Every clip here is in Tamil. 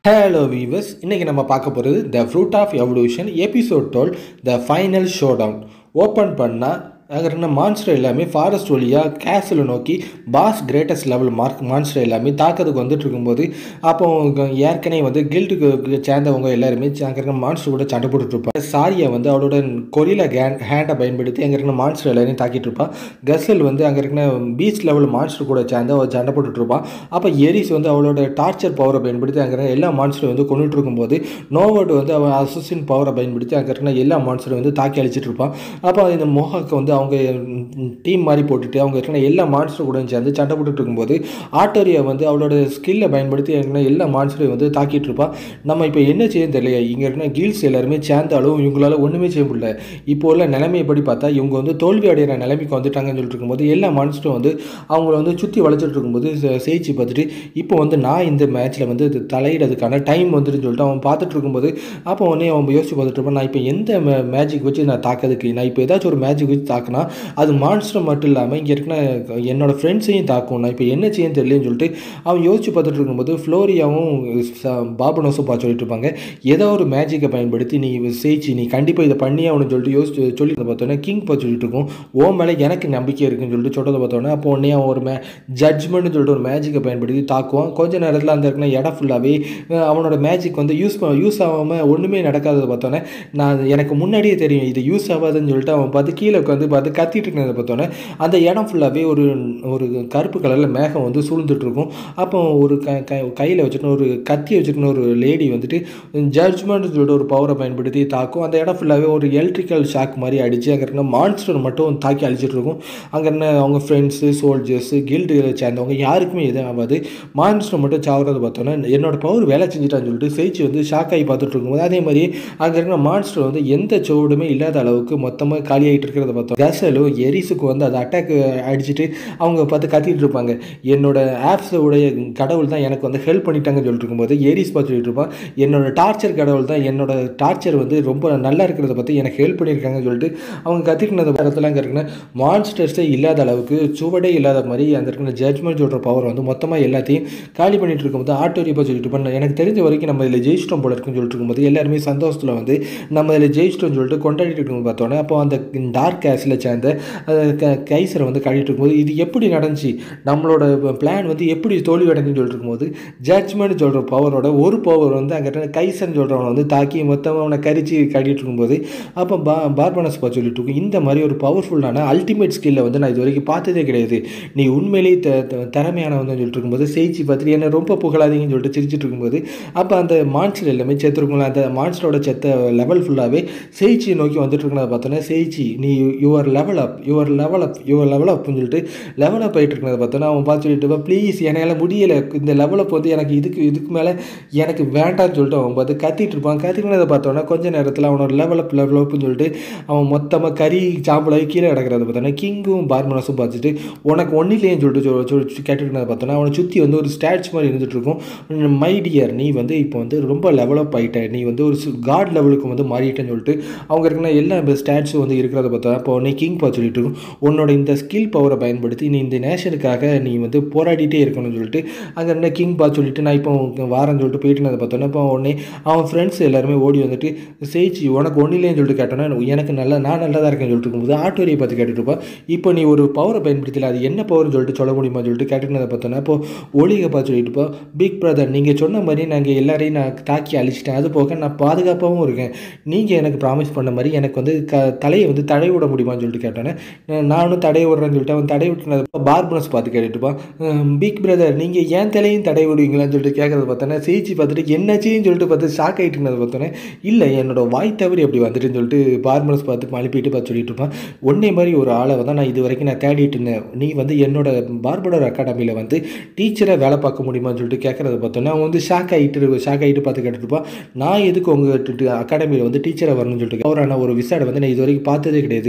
ஹலோ வீவர்ஸ் இன்றைக்கி நம்ம பார்க்க போகிறது the fruit of evolution episode twelve the final showdown open பண்ணால் அங்கே இருந்த மான்ஸ்டர் எல்லாமே ஃபாரஸ்ட் வழியாக கேஸில் நோக்கி boss greatest level mark monster எல்லாமே தாக்கிறதுக்கு வந்துட்டு இருக்கும்போது அப்போ ஏற்கனவே வந்து கில்ட்டுக்கு சேர்ந்தவங்க எல்லாருமே அங்கே இருக்கிற மான்ஸ்டர் கூட சண்டை போட்டுட்டு இருப்பாங்க சாரியை வந்து அவளோட கொரியில கேன் ஹேண்டை பயன்படுத்தி அங்கே இருக்கிற மான்ஸ்டர் எல்லாரையும் தாக்கிட்டு இருப்பான் கசல் வந்து அங்கே இருக்கிற பீச் லெவல் மான்ஸ்டர் கூட சேர்ந்து அவள் சண்டை போட்டுட்டு இருப்பான் அப்போ எரிஸ் வந்து அவளோட டார்ச்சர் பவரை பயன்படுத்தி அங்கே இருக்கிற எல்லா மான்ஸ்டரும் வந்து கொண்டுட்டு இருக்கும்போது நோவர்டு வந்து அவன் அசசின் பவரை பயன்படுத்தி அங்கே இருக்கிற எல்லா மான்ஸ்டரும் வந்து தாக்கி அழிச்சிட்டு இருப்பான் அப்போ இந்த மோஹாக்கு வந்து அவங்க டீம் மாதிரி போட்டுட்டு அவங்க இருக்கிற எல்லா மான்ஸ்டர் கூட சேர்ந்து சண்டை போட்டுட்டு இருக்கும்போது ஆட்டோரியா வந்து அவளோட ஸ்கில்லை பயன்படுத்தி இருக்கிற எல்லா மான்ஸ்டரையும் வந்து தாக்கிட்டு இருப்பான் நம்ம இப்போ என்ன செய்ய தெரியல இங்கே இருக்கிற கீல்ஸ் எல்லாருமே சேர்ந்தாலும் இவங்களால ஒன்றுமே செய்ய முடியல இப்போ உள்ள நிலைமைப்படி பார்த்தா இவங்க வந்து தோல்வி அடைகிற நிலைமைக்கு வந்துட்டாங்கன்னு சொல்லிட்டு இருக்கும்போது எல்லா மான்ஸ்டரும் வந்து அவங்கள வந்து சுற்றி வளைச்சிட்டு இருக்கும்போது செ- செய்ச்சு பார்த்துட்டு இப்போ வந்து நான் இந்த மேட்ச்சில் வந்து இது தலையிடறதுக்கான டைம் வந்துட்டுன்னு சொல்லிட்டு அவன் பார்த்துட்டு இருக்கும்போது அப்போ உடனே அவன் யோசிச்சு பார்த்துட்டு இருப்பான் நான் இப்போ எந்த மேஜிக் வச்சு நான் தாக்கிறதுக்கு நான் இப்போ ஏதாச்சும் ஒரு மேஜிக் வச்சு தாக்குனா அது மான்ஸ்டர் மட்டும் இல்லாமல் இங்கே இருக்கிற என்னோட ஃப்ரெண்ட்ஸையும் தாக்கும் நான் இப்போ என்ன செய்ய தெரியலன்னு சொல்லிட்டு அவன் யோசிச்சு பார்த்துட்டு இருக்கும்போது ஃப்ளோரியாவும் ச- பாபனோஸும் பார்த்து சொல்லிட்டு இருப்பாங்க ஏதோ ஒரு மேஜிக்கை பயன்படுத்தி நீ செய்ச்சு நீ கண்டிப்பாக இதை பண்ணி அவனு சொல்லிட்டு யோசிச்சு சொல்லிட்டு பார்த்தோன்னே கிங் பார்த்து சொல்லிட்டு இருக்கும் ஓ மேலே எனக்கு நம்பிக்கை இருக்குன்னு சொல்லிட்டு சொல்கிறத பார்த்தோன்னே அப்போ உடனே அவன் ஒரு மே ஜட்ஜ்மெண்ட்னு சொல்லிட்டு ஒரு மேஜிக்கை பயன்படுத்தி தாக்குவான் கொஞ்ச நேரத்தில் அந்த இருக்கிற இடம் ஃபுல்லாகவே அவனோட மேஜிக் வந்து யூஸ் யூஸ் ஆகாமல் ஒன்றுமே நடக்காததை பார்த்தோன்னே நான் எனக்கு முன்னாடியே தெரியும் இது யூஸ் ஆகாதுன்னு சொல்லிட்டு அவன் பார்த்து கீழே உட்காந்து பார்த்து கத்திட்டு இருக்கிறத பார்த்தோன்னே அந்த இடம் ஃபுல்லாகவே ஒரு ஒரு கருப்பு கலரில் மேகம் வந்து சூழ்ந்துட்டு இருக்கும் அப்போ ஒரு க க கையில் வச்சுட்டு ஒரு கத்தி வச்சுருக்கணும் ஒரு லேடி வந்துட்டு ஜட்ஜ்மெண்ட் சொல்லிட்டு ஒரு பவரை பயன்படுத்தி தாக்கும் அந்த இடம் ஃபுல்லாகவே ஒரு எலக்ட்ரிக்கல் ஷாக் மாதிரி அடித்து அங்கே இருக்க மான்ஸ்டர் மட்டும் தாக்கி அழிச்சிட்டு இருக்கும் அங்கே என்ன அவங்க ஃப்ரெண்ட்ஸு சோல்ஜர்ஸு கில்டு சேர்ந்தவங்க யாருக்குமே எதுவும் ஆகாது மான்ஸ்டர் மட்டும் சாவுறத பார்த்தோன்னா என்னோட பவர் வேலை செஞ்சுட்டான்னு சொல்லிட்டு செய்ச்சு வந்து ஷாக் ஆகி பார்த்துட்டு இருக்கும்போது அதே மாதிரி அங்கே இருக்கிற மான்ஸ்டர் வந்து எந்த சோடுமே இல்லாத அளவுக்கு மொத்தமாக காலியாகிட்டு இருக்கிறத பார்த்தோம் கசலும் எரிஸுக்கு வந்து அது அட்டாக் அடிச்சுட்டு அவங்க பார்த்து கத்திட்டு இருப்பாங்க என்னோட ஆப்ஸ் உடைய கடவுள் தான் எனக்கு வந்து ஹெல்ப் பண்ணிட்டாங்கன்னு சொல்லிட்டு இருக்கும்போது எரிஸ் பார்த்து சொல்லிட்டு இருப்பான் என்னோட டார்ச்சர் கடவுள் தான் என்னோட டார்ச்சர் வந்து ரொம்ப நல்லா இருக்கிறத பற்றி எனக்கு ஹெல்ப் பண்ணியிருக்காங்கன்னு சொல்லிட்டு அவங்க கத்திக்கினது இடத்துல அங்கே இருக்கிற மான்ஸ்டர்ஸே இல்லாத அளவுக்கு சுவடே இல்லாத மாதிரி அந்த இருக்கிற ஜட்மெண்ட் சொல்கிற பவர் வந்து மொத்தமாக எல்லாத்தையும் காலி பண்ணிட்டு இருக்கும்போது ஆட்டோரிப்பா சொல்லிட்டு பண்ண எனக்கு தெரிஞ்ச வரைக்கும் நம்ம இதில் ஜெயிச்சிட்டோம் போல இருக்குன்னு சொல்லிட்டு இருக்கும்போது எல்லாருமே சந்தோஷத்தில் வந்து நம்ம இதில் ஜெயிச்சிட்டோம்னு சொல்லிட்டு கொண்டாடிட்டு இருக்கும் பார்த்தோன்னே அப்போ அந்த டார்க் கேஸில் சேர்ந்த அஹ், க கைசரை வந்து காட்டிட்டு இருக்கும்போது இது எப்படி நடந்துச்சு நம்மளோட பிளான் வந்து எப்படி தோல்வி அடைஞ்சுன்னு சொல்லிட்டு இருக்கும்போது ஜட்ஜ்மெண்ட் சொல்கிற பவரோட ஒரு பவர் வந்து அங்கே கைசன் சொல்கிறவனை வந்து தாக்கி மொத்தமாக அவனை கரிச்சு காட்டிட்டு இருக்கும்போது அப்போ பா பார்பனஸ் பா சொல்லிட்டு இருக்கும் இந்த மாதிரி ஒரு பவர்ஃபுல்லான அல்டிமேட் ஸ்கில்லை வந்து நான் இது வரைக்கும் பார்த்ததே கிடையாது நீ உண்மையிலேயே த த- திறமையானவன் சொல்லிட்டு இருக்கும்போது செய்தி பார்த்துட்டு என்ன ரொம்ப புகழாதீங்கன்னு சொல்லிட்டு சிரிச்சிட்டு இருக்கும்போது அப்போ அந்த மான்ஸ்டர் எல்லாமே செத்துருக்கும்ல அந்த மான்ஸ்டரோட செத்த லெவல் ஃபுல்லாகவே செய்ச்சியை நோக்கி வந்துட்டு இருக்கிறத பார்த்தோன்னா செய்ச்சி நீ your level up your level up your level அப்னு சொல்லிட்டு லெவல் அப் ஆகிட்டு இருக்கிறத பார்த்தோன்னா அவன் பார்த்து சொல்லிட்டு ப்ளீஸ் என்னால் முடியலை இந்த லெவல் அப் வந்து எனக்கு இதுக்கு இதுக்கு மேலே எனக்கு வேண்டாம்னு சொல்லிட்டு அவன் பார்த்து கத்திட்டு இருப்பான் கத்திக்கிறத பார்த்தோன்னா கொஞ்ச நேரத்தில் அவனோட லெவல் அப் லெவல் அப்னு சொல்லிட்டு அவன் மொத்தமாக கறி சாம்பலாகி கீழே கிடக்கிறத பார்த்தோன்னா கிங்கும் பார்மனஸும் பார்த்துட்டு உனக்கு ஒன்றிலேயும் சொல்லிட்டு சொல் சொல்லி கேட்டுருக்கிறத பார்த்தோன்னா அவனை சுற்றி வந்து ஒரு ஸ்டாட்ச் மாதிரி இருந்துட்டு இருக்கும் மை டியர் நீ வந்து இப்போ வந்து ரொம்ப லெவல் அப் ஆகிட்ட நீ வந்து ஒரு காட் லெவலுக்கு வந்து மாறிட்டேன்னு சொல்லிட்டு அவங்க இருக்கிற எல்லா ஸ்டாட்ஸும் வந்து இருக்கிறத பார்த்தா அப்போ உன்னை கிங் பா சொல்லிட்டு இருக்கும் உன்னோட இந்த ஸ்கில் பவரை பயன்படுத்தி நீ இந்த நேஷனுக்காக நீ வந்து போராடிட்டே இருக்கணும்னு சொல்லிட்டு அங்கே இருந்த கிங் பா சொல்லிட்டு நான் இப்போ வாரேன்னு சொல்லிட்டு போயிட்டு அதை பார்த்தோன்னே இப்போ உடனே அவன் ஃப்ரெண்ட்ஸ் எல்லாருமே ஓடி வந்துட்டு செய்ச்சி உனக்கு ஒன்றிலேன்னு சொல்லிட்டு கேட்டோன்னா எனக்கு நல்லா நான் நல்லா தான் இருக்கேன்னு சொல்லிட்டு இருக்கும்போது ஆட்டோரியை பார்த்து கேட்டுட்டு இருப்பான் இப்போ நீ ஒரு பவரை பயன்படுத்தல அது என்ன பவர்னு சொல்லிட்டு சொல்ல முடியுமா சொல்லிட்டு கேட்டுனதை பார்த்தோன்னா இப்போ ஒளிகை பார்த்து சொல்லிட்டு இருப்போம் பிக் பிரதர் நீங்கள் சொன்ன மாதிரி நாங்கள் எல்லாரையும் நான் தாக்கி அழிச்சிட்டேன் அது போக நான் பாதுகாப்பாகவும் இருக்கேன் நீங்கள் எனக்கு ப்ராமிஸ் பண்ண மாதிரி எனக்கு வந்து க தலையை வந்து தடை விட முடியுமான்னு சொல்லிட்டு கேட்டோன்னே அஹ் நானும் தடை விடுறேன்னு சொல்லிட்டு அவன் தடை விட்டுனது பார்பனஸ் பார்த்து கேட்டுட்டுப்பான் பிக் பிரதர் நீங்கள் ஏன் தலையும் தடை விடுவீங்களான்னு சொல்லிட்டு கேட்கறத பார்த்தோன்னே செய்தி பார்த்துட்டு என்னாச்சுன்னு சொல்லிட்டு பார்த்து ஷாக் ஆகிட்டுனதை பார்த்தோன்னே இல்லை என்னோட வாய் தவறி அப்படி வந்துட்டுன்னு சொல்லிட்டு பார்பனஸ் பார்த்து மழுப்பிட்டு பார்த்து சொல்லிட்டு இருப்பான் உன்னை மாதிரி ஒரு ஆளை வந்து நான் இது வரைக்கும் நான் தேடிட்டு இருந்தேன் நீ வந்து என்னோட பார்படர் அகாடமியில் வந்து டீச்சரை வேலை பார்க்க முடியுமான்னு சொல்லிட்டு கேட்குறத பார்த்தோன்னே அவன் வந்து ஷாக் ஆகிட்டு ஷாக் ஆகிட்டு பார்த்து கேட்டுட்டு இருப்பான் நான் எதுக்கு உங்கள் அகாடமியில் வந்து டீச்சரை வரணும்னு சொல்லிட்டு அவரான ஒரு விசாடை வந்து நான் இது வரைக்கும் பார்த்ததே கிடையாது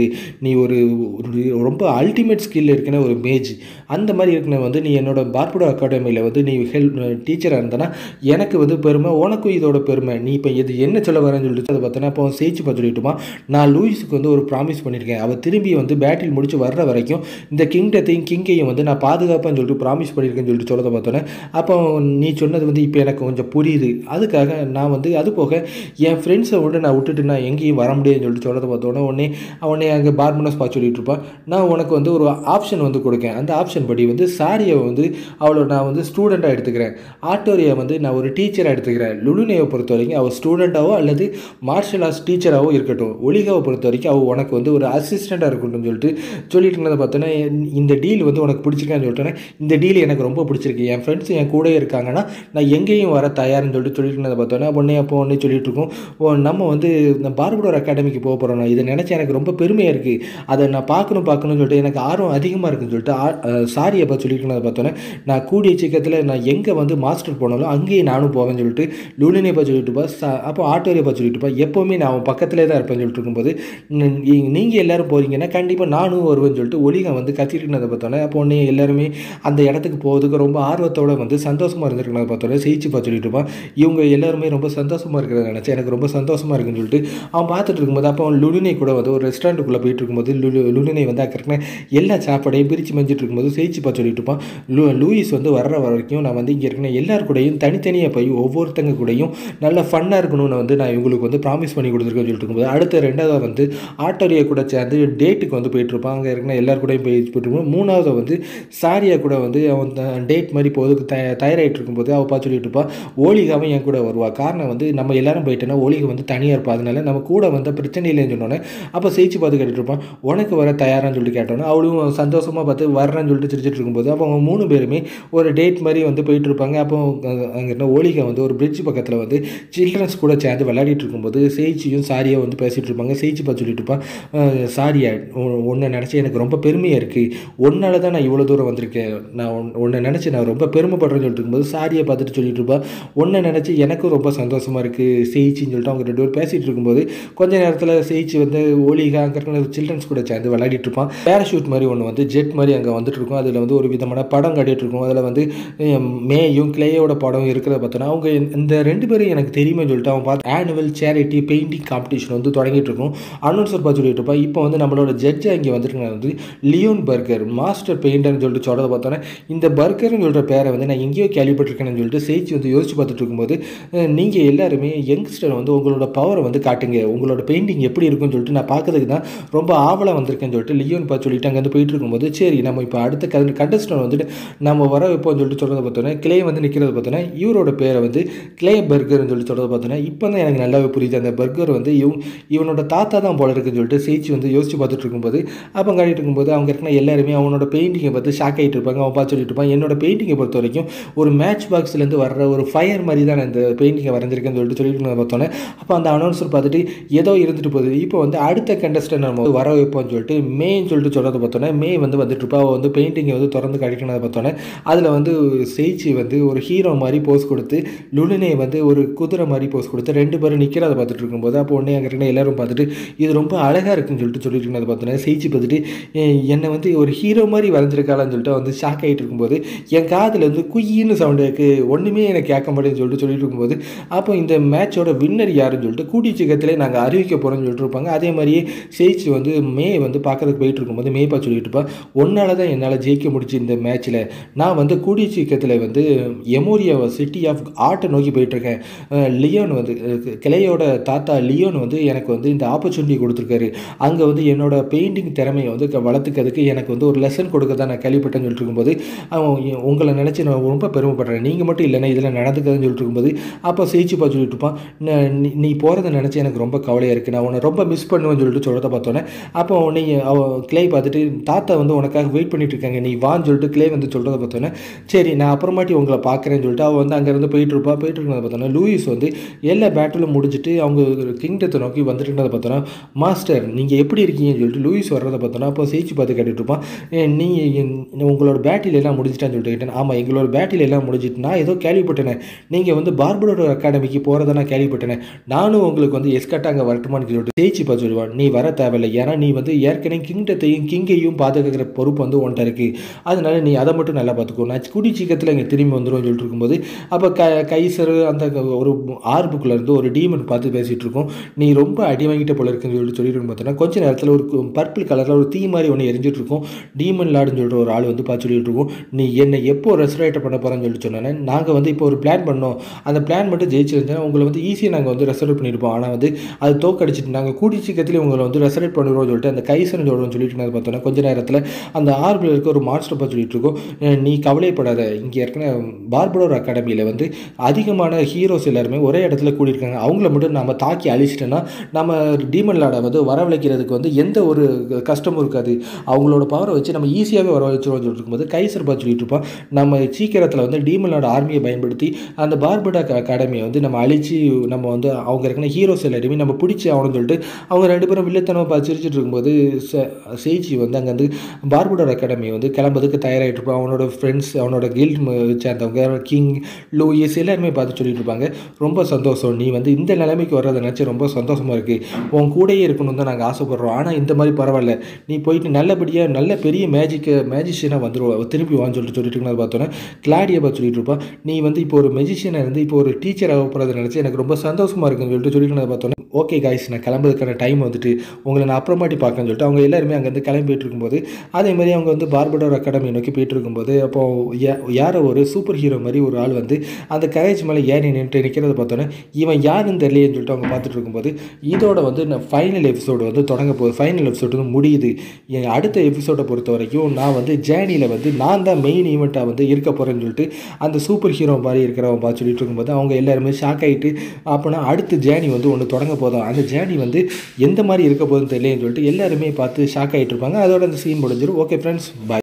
நீ ஒரு ஒரு ரொம்ப அல்டிமேட் ஸ்கில் இருக்கிற ஒரு மேஜ் அந்த மாதிரி இருக்கிற வந்து நீ என்னோட பார்படோ அகாடமியில் வந்து நீ ஹெல்ப் டீச்சராக இருந்தனா எனக்கு வந்து பெருமை உனக்கும் இதோட பெருமை நீ இப்போ இது என்ன சொல்ல வரேன்னு சொல்லிட்டு அதை பார்த்தோன்னா அப்போ சேச்சு பார்த்து சொல்லிட்டுமா நான் லூயிஸுக்கு வந்து ஒரு ப்ராமிஸ் பண்ணியிருக்கேன் அவள் திரும்பி வந்து பேட்டில் முடிச்சு வர்ற வரைக்கும் இந்த கிங்டத்தையும் கிங்கையும் வந்து நான் பாதுகாப்பான்னு சொல்லிட்டு ப்ராமிஸ் பண்ணியிருக்கேன்னு சொல்லிட்டு சொல்கிறத பார்த்தோன்னே அப்போ நீ சொன்னது வந்து இப்போ எனக்கு கொஞ்சம் புரியுது அதுக்காக நான் வந்து அது போக என் ஃப்ரெண்ட்ஸை விட நான் விட்டுட்டு நான் எங்கேயும் வர முடியாதுன்னு சொல்லிட்டு சொல்கிறத பார்த்தோன்னே உடனே அவனே அங்கே பார்மனஸ் பார்த்து சொல்லிட்டு இருப்பான் நான் உனக்கு வந்து ஒரு ஆப்ஷன் வந்து கொடுக்கேன் அந்த ஆப்ஷன் படி வந்து சாரியை வந்து அவளை நான் வந்து ஸ்டூடெண்ட்டாக எடுத்துக்கிறேன் ஆட்டோரியை வந்து நான் ஒரு டீச்சராக எடுத்துக்கிறேன் லுலுனையை பொறுத்த வரைக்கும் அவள் ஸ்டூடெண்ட்டாவோ அல்லது மார்ஷல் ஆர்ட்ஸ் டீச்சராகவோ இருக்கட்டும் ஒலிகாவை பொறுத்த வரைக்கும் அவள் உனக்கு வந்து ஒரு அசிஸ்டண்ட்டாக இருக்கட்டும்னு சொல்லிட்டு சொல்லிட்டு இருந்ததை பார்த்தோன்னா இந்த டீல் வந்து உனக்கு பிடிச்சிருக்கான்னு சொல்லிட்டேன்னா இந்த டீல் எனக்கு ரொம்ப பிடிச்சிருக்கு என் ஃப்ரெண்ட்ஸ் என் கூட இருக்காங்கன்னா நான் எங்கேயும் வர தயார்னு சொல்லிட்டு சொல்லிட்டு இருந்ததை பார்த்தோன்னா உடனே அப்போ ஒன்றே சொல்லிட்டு இருக்கோம் ஓ நம்ம வந்து இந்த பார்படோர் அகாடமிக்கு போக போகிறோம் நான் இதை நினச்சி எனக்கு ரொம்ப பெருமையாக இருக்குது அதை நான் பார்க்கணும் பார்க்கணும்னு சொல்லிட்டு எனக்கு ஆர்வம் அதிகமாக இருக்குன்னு சொல்லிட்டு சாரியை பார்த்து சொல்லிட்டு இருந்ததை பார்த்தோன்னே நான் கூடிய சீக்கிரத்தில் நான் எங்கே வந்து மாஸ்டர் போனாலும் அங்கேயே நானும் போவேன்னு சொல்லிட்டு லூலினே பார்த்து சொல்லிட்டு பா சா அப்போ ஆட்டோரியை பார்த்து சொல்லிட்டு பா எப்போவுமே நான் அவன் பக்கத்திலே தான் இருப்பேன்னு சொல்லிட்டு இருக்கும்போது நீங்கள் எல்லாரும் போகிறீங்கன்னா கண்டிப்பாக நானும் வருவேன்னு சொல்லிட்டு ஒலிகா வந்து கத்திட்டு இருந்ததை பார்த்தோன்னே அப்போ உடனே எல்லாருமே அந்த இடத்துக்கு போகிறதுக்கு ரொம்ப ஆர்வத்தோடு வந்து சந்தோஷமாக இருந்திருக்கிறத பார்த்தோன்னே செய்ச்சு பார்த்து சொல்லிட்டு இருப்பான் இவங்க எல்லாருமே ரொம்ப சந்தோஷமாக இருக்கிறத நினச்சி எனக்கு ரொம்ப சந்தோஷமாக இருக்குன்னு சொல்லிட்டு அவன் பார்த்துட்டு இருக்கும்போது அப்போ அவன் லுலினை கூட வந்து ஒரு ரெஸ்டாரண்ட்டுக்குள்ளே போயிட்டு இருக்கும்போது லுலு லுலினை வந்து கரெக்டாக எல்லா சாப்பாடையும் பிரித்து மஞ்சிட்டு இருக்கும்போது செய்ச்சு பார்த்து சொல்லிட்டு இருப்பான் லூ லூயிஸ் வந்து வர்ற வரைக்கும் நான் வந்து இங்கே இருக்கிற எல்லார் கூடயும் தனித்தனியாக போய் ஒவ்வொருத்தங்க கூடயும் நல்ல ஃபன்னாக இருக்கணும்னு வந்து நான் இவங்களுக்கு வந்து ப்ராமிஸ் பண்ணி கொடுத்துருக்கேன்னு சொல்லிட்டு இருக்கும்போது அடுத்த ரெண்டாவது வந்து ஆட்டோரியா கூட சேர்ந்து டேட்டுக்கு வந்து போயிட்டு இருப்பான் அங்கே இருக்கிற எல்லார் கூடயும் போய் போயிட்டு இருக்கும்போது மூணாவது வந்து சாரியா கூட வந்து அவன் டேட் மாதிரி போகிறதுக்கு த தயாராகிட்டு இருக்கும்போது அவள் பார்த்து சொல்லிட்டு இருப்பான் ஓலிகாவும் என் கூட வருவா காரணம் வந்து நம்ம எல்லாரும் போயிட்டோன்னா ஓலிகா வந்து தனியாக இருப்பா அதனால நம்ம கூட வந்த பிரச்சனை இல்லைன்னு சொன்னோன்னே அப்போ செய்ச்சு பார்த்து கேட்டுட்டு இருப்பான் உனக்கு வர தயாரான்னு சொல்லிட்டு கேட்டோன்னே அவளும் சந்தோஷமாக பார்த்து வர்றேன்னு சொல்லிட்டு சிரிச்சிட்டு இருக்கும்போது அப்போ அவங்க மூணு பேருமே ஒரு டேட் மாதிரி வந்து போயிட்டு இருப்பாங்க அப்போ அங்கே என்ன ஓலிகா வந்து ஒரு பிரிட்ஜ் பக்கத்தில் வந்து சில்ட்ரன்ஸ் கூட சேர்ந்து விளையாடிட்டு இருக்கும்போது சேச்சியும் சாரியா வந்து பேசிகிட்டு இருப்பாங்க சேச்சி பார்த்து சொல்லிட்டு இருப்பான் சாரியா உன்னை நினச்சி எனக்கு ரொம்ப பெருமையாக இருக்குது உன்னால தான் நான் இவ்வளோ தூரம் வந்திருக்கேன் நான் உன்னை நினச்சி நான் ரொம்ப பெருமைப்படுறேன்னு சொல்லிட்டு இருக்கும்போது சாரியை பார்த்துட்டு சொல்லிட்டு இருப்பான் உன்னை நினச்சி எனக்கும் ரொம்ப சந்தோஷமாக இருக்குது சேச்சின்னு சொல்லிட்டு அவங்க ரெண்டு பேரும் பேசிகிட்டு இருக்கும்போது கொஞ்ச நேரத்தில் சேச்சி வந்து ஓலிகா அங்கே சில்ட்ரன்ஸ் கூட சேர்ந்து விளையாடிட்டு இருப்பான் பேராஷூட் மாதிரி ஒன்று வந்து ஜெட் மாதிரி அங்கே வந்துட்டு இருக்கும் அதில் வந்து ஒரு விதமான படம் கட்டிட்டு இருக்கும் அதில் வந்து மேயும் கிளேயோட படம் இருக்கிறத பார்த்தோன்னா அவங்க இந்த ரெண்டு பேரும் எனக்கு தெரியுமே சொல்லிட்டு அவன் பார்த்து ஆனுவல் சேரிட்டி பெயிண்டிங் காம்படிஷன் வந்து தொடங்கிட்டு இருக்கும் அனௌன்சர் பார்த்து சொல்லிட்டு இருப்பான் இப்போ வந்து நம்மளோட ஜட்ஜ் இங்கே வந்துருக்காங்க வந்து லியோன் பர்கர் மாஸ்டர் பெயிண்டர்னு சொல்லிட்டு சொல்கிறத பார்த்தோன்னா இந்த பர்கர்னு சொல்கிற பேரை வந்து நான் எங்கேயோ கேள்விப்பட்டிருக்கேன்னு சொல்லிட்டு சேச்சி வந்து யோசிச்சு பார்த்துட்டு இருக்கும்போது நீங்கள் எல்லாருமே யங்ஸ்டர் வந்து உங்களோட பவரை வந்து காட்டுங்க உங்களோட பெயிண்டிங் எப்படி இருக்குன்னு சொல்லிட்டு நான் பார்க்கறதுக்கு தான் ரொம்ப ஆவலாக வந்திருக்கேன்னு சொல்லிட்டு லியோன் பார்த்து சொல்லிட்டு அங்கேருந்து போயிட்டு இருக்கும்போது சரி நம்ம இப்போ அடுத்த கண்டஸ்டன் வந்துட்டு நம்ம வர வைப்போம்னு சொல்லிட்டு சொல்கிறத பார்த்தோன்னா கிளே வந்து நிற்கிறத பார்த்தோன்னா இவரோட பேரை வந்து கிளே பர்கர்னு சொல்லி சொல்கிறத பார்த்தோன்னா இப்போ தான் எனக்கு நல்லாவே புரியுது அந்த பர்கர் வந்து இவன் இவனோட தாத்தா தான் போல இருக்குன்னு சொல்லிட்டு சேச்சி வந்து யோசிச்சு பார்த்துட்டு இருக்கும்போது அப்போ காட்டிட்டு இருக்கும்போது அவங்க இருக்கிற எல்லாருமே அவனோட பெயிண்டிங்கை பார்த்து ஷாக் ஆகிட்டு இருப்பாங்க அவன் பார்த்து சொல்லிட்டு இருப்பான் என்னோட பெயிண்டிங்கை பொறுத்த வரைக்கும் ஒரு மேட்ச் பாக்ஸ்லேருந்து வர்ற ஒரு ஃபயர் மாதிரி தான் நான் இந்த பெயிண்டிங்கை வரைஞ்சிருக்கேன்னு சொல்லிட்டு சொல்லிட்டு பார்த்தோன்னே அப்போ அந்த அனௌன்சர் பார்த்துட்டு ஏதோ இருந்துட்டு போகுது இப்போ வந்து அடுத்த கண்டஸ்டன் நம்ம வர வைப்போம்னு சொல்லிட்டு மேன்னு சொல்லிட்டு சொல்கிறத பார்த்தோன்னே மே வந்து வந்துட்டு இருப்பா அவள் வந்து பெயிண்டிங்கை வந்து திறந்து கடிக்கணும்னு பார்த்தோன்னே அதில் வந்து சேச்சி வந்து ஒரு ஹீரோ மாதிரி போஸ் கொடுத்து லுலினே வந்து ஒரு குதிரை மாதிரி போஸ் கொடுத்து ரெண்டு பேரும் நிற்கிறத பார்த்துட்டு இருக்கும்போது அப்போ உடனே அங்கே இருக்கிற எல்லாரும் பார்த்துட்டு இது ரொம்ப அழகாக இருக்குன்னு சொல்லிட்டு சொல்லிட்டு இருந்ததை பார்த்தோன்னே சேச்சி பார்த்துட்டு என்னை வந்து ஒரு ஹீரோ மாதிரி வரைஞ்சிருக்காளான்னு சொல்லிட்டு வந்து ஷாக் ஆகிட்டு இருக்கும்போது என் காதில் வந்து குயின்னு சவுண்டு இருக்குது ஒன்றுமே எனக்கு கேட்க மாட்டேன்னு சொல்லிட்டு சொல்லிட்டு இருக்கும்போது அப்போ இந்த மேட்சோட வின்னர் யாருன்னு சொல்லிட்டு கூடிய சீக்கிரத்திலே நாங்கள் அறிவிக்க போகிறோம்னு சொல்லிட்டு இருப்பாங்க அதே மாதிரியே சேச்சி வந்து மே வந்து பார்க்கறதுக்கு போயிட்டு இருக்கும்போது மேப்பா சொல்லிட்டு இருப்பா ஒன்னால தான் என்னால் ஜெயிக்க முடிச்சு இந்த மேட்ச்சில் நான் வந்து கூடிய சீக்கிரத்தில் வந்து எமோரியா சிட்டி ஆஃப் ஆர்ட்டை நோக்கி போயிட்டுருக்கேன் லியோன் வந்து கிளையோட தாத்தா லியோன் வந்து எனக்கு வந்து இந்த ஆப்பர்ச்சுனிட்டி கொடுத்துருக்காரு அங்கே வந்து என்னோட பெயிண்டிங் திறமையை வந்து வளர்த்துக்கிறதுக்கு எனக்கு வந்து ஒரு லெசன் கொடுக்க தான் நான் கேள்விப்பட்டேன்னு சொல்லிட்டு இருக்கும்போது அவன் உங்களை நினச்சி நான் ரொம்ப பெருமைப்படுறேன் நீங்கள் மட்டும் இல்லைன்னா இதில் நடந்துக்கிறதுன்னு சொல்லிட்டு இருக்கும்போது அப்போ சேச்சிப்பா சொல்லிட்டு இருப்பான் நீ போகிறத நினச்சி எனக்கு ரொம்ப கவலையாக இருக்குது நான் உன்னை ரொம்ப மிஸ் பண்ணுவேன்னு சொல்லிட்டு சொல்கிறத பார்த்தோன்னே அப்போ நீ அவ கிளே பார்த்துட்டு தாத்தா வந்து உனக்காக வெயிட் பண்ணிட்டு இருக்காங்க நீ வான்னு சொல்லிட்டு கிளே வந்து சொல்கிறத பார்த்தோன்னே சரி நான் அப்புறமாட்டி உங்களை பார்க்குறேன்னு சொல்லிட்டு அவள் வந்து அங்கேருந்து போயிட்டு இருப்பா போயிட்டு இருக்கிறத பார்த்தோன்னா லூயிஸ் வந்து எல்லா பேட்டிலும் முடிச்சுட்டு அவங்க கிங்டத்தை நோக்கி வந்துட்டு இருக்கிறத பார்த்தோன்னா மாஸ்டர் நீங்கள் எப்படி இருக்கீங்கன்னு சொல்லிட்டு லூயிஸ் வர்றதை பார்த்தோன்னா அப்போ சேச்சு பார்த்து கேட்டுட்டு இருப்பான் நீ உங்களோட பேட்டில் எல்லாம் முடிச்சிட்டான்னு சொல்லிட்டு கேட்டேன் ஆமாம் எங்களோட பேட்டில் எல்லாம் முடிஞ்சிட்டு நான் ஏதோ கேள்விப்பட்டேனே நீங்கள் வந்து பார்படோட அகாடமிக்கு போகிறத நான் கேள்விப்பட்டேனே நானும் உங்களுக்கு வந்து எஸ்கட்டாக அங்கே வரட்டுமான்னு சொல்லிட்டு சேச்சு பார்த்து சொல்லுவான் நீ வர தேவையில்லை ஏன்னா ஆனால் நீ வந்து ஏற்கனவே கிங்டத்தையும் கிங்கையும் பாதுகாக்கிற பொறுப்பு வந்து உன்ட்ட இருக்குது அதனால நீ அதை மட்டும் நல்லா பார்த்துக்கோ நான் குடி சீக்கிரத்தில் இங்கே திரும்பி வந்துடும் சொல்லிட்டு இருக்கும்போது அப்போ க கைசர் அந்த ஒரு ஆர்புக்குள்ள இருந்து ஒரு டீமன் பார்த்து பேசிகிட்டு இருக்கோம் நீ ரொம்ப அடி வாங்கிட்ட போல இருக்குன்னு சொல்லிட்டு சொல்லிட்டு இருக்கும் பார்த்தோன்னா கொஞ்ச நேரத்தில் ஒரு பர்பிள் கலரில் ஒரு தீ மாதிரி ஒன்று எரிஞ்சிட்டு இருக்கும் டீமன் லாடுன்னு சொல்லிட்டு ஒரு ஆள் வந்து பார்த்து சொல்லிட்டு இருக்கோம் நீ என்னை எப்போ ரெசரேட் பண்ண போகிறேன்னு சொல்லிட்டு சொன்னேன் நாங்கள் வந்து இப்போ ஒரு பிளான் பண்ணோம் அந்த பிளான் மட்டும் ஜெயிச்சிருந்தா உங்களை வந்து ஈஸியாக நாங்கள் வந்து ரெசரேட் பண்ணியிருப்போம் ஆனால் வந்து அது தோக்கடிச்சிட்டு நாங்கள் கூடி சீக்கிரத்தில் உங்களை வந்து ரெசரேட் பண்ணுறோம்னு சொல்லிட்டு அந்த கைசன் சொல்கிறோம்னு சொல்லிட்டு நான் பார்த்தோன்னா கொஞ்ச நேரத்தில் அந்த ஆர்பில் இருக்க ஒரு மாஸ்டர் பார்த்து சொல்லிட்டு இருக்கோம் அஹ் நீ கவலைப்படாத இங்கே இருக்கிற பார்படோர் அகாடமியில் வந்து அதிகமான ஹீரோஸ் எல்லாருமே ஒரே இடத்துல கூடியிருக்காங்க அவங்கள மட்டும் நம்ம தாக்கி அழிச்சிட்டோன்னா நம்ம டீமன் லாடை வந்து வரவழைக்கிறதுக்கு வந்து எந்த ஒரு கஷ்டமும் இருக்காது அவங்களோட பவரை வச்சு நம்ம ஈஸியாகவே வர வச்சிருவோம் சொல்லிட்டு இருக்கும்போது கைசர் பார்த்து சொல்லிட்டு இருப்போம் நம்ம சீக்கிரத்தில் வந்து டீமன் லாட ஆர்மியை பயன்படுத்தி அந்த பார்படா அகாடமியை வந்து நம்ம அழிச்சு நம்ம வந்து அவங்க இருக்கிற ஹீரோஸ் எல்லாருமே நம்ம பிடிச்சி ஆகணும்னு சொல்லிட்டு அவங்க ரெண்டு பேரும் வில்லத்தனமாக பார்த்து சிரிச்சிட்டு இருக்கும்போது ச- சேஜி வந்து அங்கே வந்து பார்படோர் அகாடமி வந்து கிளம்புறதுக்கு தயாராகிட்டு இருப்பான் அவனோட ஃப்ரெண்ட்ஸ் அவனோட கில்ட் சேர்ந்தவங்க கிங் லூயிஸ் எல்லாருமே பார்த்து சொல்லிட்டு இருப்பாங்க ரொம்ப சந்தோஷம் நீ வந்து இந்த நிலைமைக்கு வர்றதை நினச்சி ரொம்ப சந்தோஷமாக இருக்குது உன் கூடயே இருக்கணும் தான் நாங்கள் ஆசைப்படுறோம் ஆனால் இந்த மாதிரி பரவாயில்ல நீ போயிட்டு நல்லபடியாக நல்ல பெரிய மேஜிக்கு மேஜிஷியனாக வந்துருவா திருப்பி வான்னு சொல்லிட்டு சொல்லிட்டு இருக்கிறத பார்த்தோன்னே கிளாடியை பார்த்து சொல்லிட்டு இருப்பான் நீ வந்து இப்போ ஒரு மெஜிஷியனாக இருந்து இப்போ ஒரு டீச்சர் ஆக போகிறத நினச்சி எனக்கு ரொம்ப சந்தோஷமாக இருக்குன்னு சொல்லிட்டு சொல்லிட்டு இருக்கிறத பார்த்தோன்னே ஓகே காய்ஸ் நான் கிளம்புறதுக்கான டைம் வந்துட்டு உங்களை நான் அப்புறமாட்டி பார்க்கன்னு சொல்லிட்டு அவங்க எல்லாருமே அங்கேருந்து கிளம்பி போயிட்டு இருக்கும்போது அதே மாதிரி அவங்க வந்து பார்படோர் அகாடமி நோக்கி போயிட்டு இருக்கும்போது அப்போ யா- யாரோ ஒரு சூப்பர் ஹீரோ மாதிரி ஒரு ஆள் வந்து அந்த கரேஜ் மேலே ஏறி நின்று நிற்கிறத பார்த்தோன்னே இவன் யாருன்னு தெரியலையேன்னு சொல்லிட்டு அவங்க பார்த்துட்டு இருக்கும்போது இதோட வந்து ஃபைனல் எபிசோடு வந்து தொடங்க போகுது ஃபைனல் எபிசோடு வந்து முடியுது என் அடுத்த எபிசோடை பொறுத்த வரைக்கும் நான் வந்து ஜேர்னியில் வந்து நான் தான் மெயின் ஈவெண்ட்டாக வந்து இருக்க போகிறேன்னு சொல்லிட்டு அந்த சூப்பர் ஹீரோ மாதிரி இருக்கிறவன் பார்த்து சொல்லிட்டு இருக்கும்போது அவங்க எல்லாருமே ஷாக் ஆகிட்டு அப்போனா அடுத்த ஜேர்னி வந்து ஒன்று தொடங்க போதும் அந்த ஜேர்னி வந்து எந்த மாதிரி இருக்க போகுதுன்னு தெரியலன்னு சொல்லிட்டு எல்லாருமே பார்த்து ஷாக் ஆகிட்டு இருப்பாங்க அதோட அந்த சீன் முடிஞ்சிடும் ஓகே ஃப்ரெண்ட்ஸ் பாய்